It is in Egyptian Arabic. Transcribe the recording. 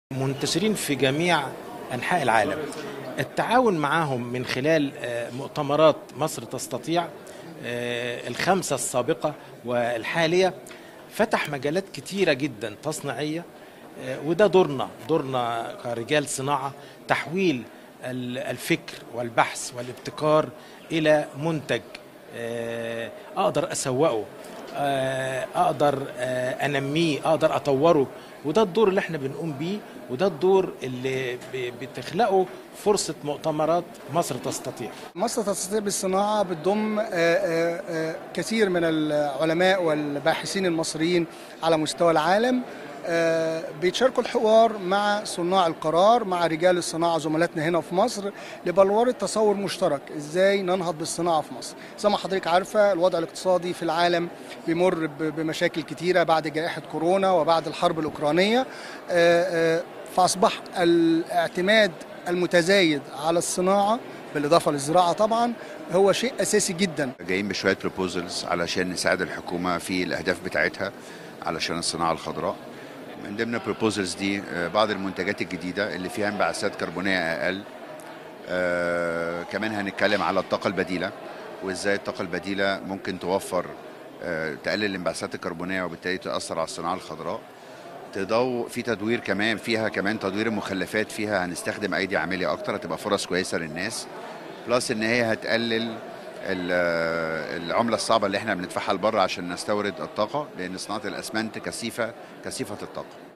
منتشرين في جميع انحاء العالم التعاون معهم من خلال آه، مؤتمرات مصر تستطيع آه، الخمسه السابقه والحاليه فتح مجالات كتيره جدا تصنيعيه آه، وده دورنا دورنا كرجال صناعه تحويل ال- الفكر والبحث والابتكار الى منتج آه، اقدر اسوقه آه، اقدر آه، انميه اقدر اطوره وده الدور اللي احنا بنقوم بيه وده الدور اللي ب- بتخلقه فرصه مؤتمرات مصر تستطيع مصر تستطيع بالصناعة بتضم آه، آه، آه، كثير من العلماء والباحثين المصريين على مستوى العالم آه، بيتشاركوا الحوار مع صناع القرار مع رجال الصناعة زملاتنا هنا في مصر لبلورة تصور مشترك ازاي ننهض بالصناعة في مصر زي ما حضرتك عارفة الوضع الاقتصادي في العالم بيمر ب- بمشاكل كتيرة بعد جائحة كورونا وبعد الحرب الأوكرانية آه، آه، فأصبح الاعتماد المتزايد على الصناعة بالإضافة للزراعة طبعا هو شيء أساسي جدا جايين بشويه بروبوزلز علشان نساعد الحكومه في الاهداف بتاعتها علشان الصناعه الخضراء من ضمن البروبوزلز دي آه، بعض المنتجات الجديده اللي فيها انبعاثات كربونيه اقل آه، كمان هنتكلم على الطاقه البديله وازاي الطاقه البديله ممكن توفر آه، تقلل الانبعاثات الكربونيه وبالتالي تاثر على الصناعه الخضراء تضو في تدوير كمان فيها كمان تدوير المخلفات فيها هنستخدم ايدي عامله اكتر هتبقى فرص كويسه للناس بلس ان هي هتقلل ال- العمله الصعبه اللي احنا بندفعها لبره عشان نستورد الطاقه لان صناعه الاسمنت كثيفه كثيفه الطاقه